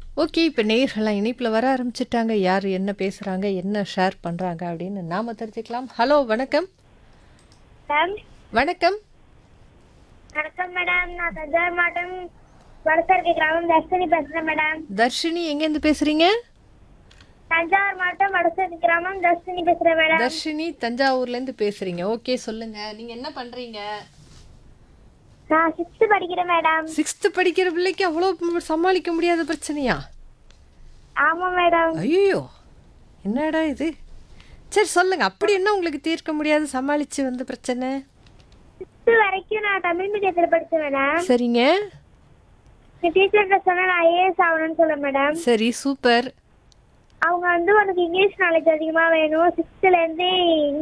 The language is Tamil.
ஓகே இப்போ நேயர்கள்லாம் இணைப்பில் வர ஆரம்பிச்சிட்டாங்க யார் என்ன பேசுகிறாங்க என்ன ஷேர் பண்ணுறாங்க அப்படின்னு நாம தெரிஞ்சுக்கலாம் ஹலோ வணக்கம் மேடம் வணக்கம் வணக்கம் மேடம் நான் தஞ்சாவூர் மாவட்டம் வடசருக்கு கிராமம் தர்ஷினி பேசுறேன் மேடம் தர்ஷினி எங்கேருந்து பேசுகிறீங்க தஞ்சாவூர் மாவட்டம் வடசருக்கு கிராமம் தர்ஷினி பேசுறேன் மேடம் தர்ஷினி தஞ்சாவூர்லேருந்து பேசுகிறீங்க ஓகே சொல்லுங்கள் நீங்கள் என்ன பண்ணுறீங்க நான் சிக்ஸ்த் படிக்கிறேன் மேடம் சிக்ஸ்த்து படிக்கிற பிள்ளைக்கு அவ்வளோ சமாளிக்க முடியாத பிரச்சனையா ஆமா மேடம் ஐயோ என்னடா இது சரி சொல்லுங்க அப்படி என்ன உங்களுக்கு தீர்க்க முடியாது சமாளிச்சு வந்த பிரச்சனை சிக்ஸ்த் வரைக்கும் நான் தமிழ் மீடியத்தில் படிச்சேன் மேடம் சரிங்க என் டீச்சர்கிட்ட சொன்னா நான் ஐஏஎஸ் ஆகணும்னு சொல்ல மேடம் சரி சூப்பர் அவங்க வந்து உனக்கு இங்கிலீஷ் நாலேஜ் அதிகமா வேணும் சிக்ஸ்த்ல இருந்தே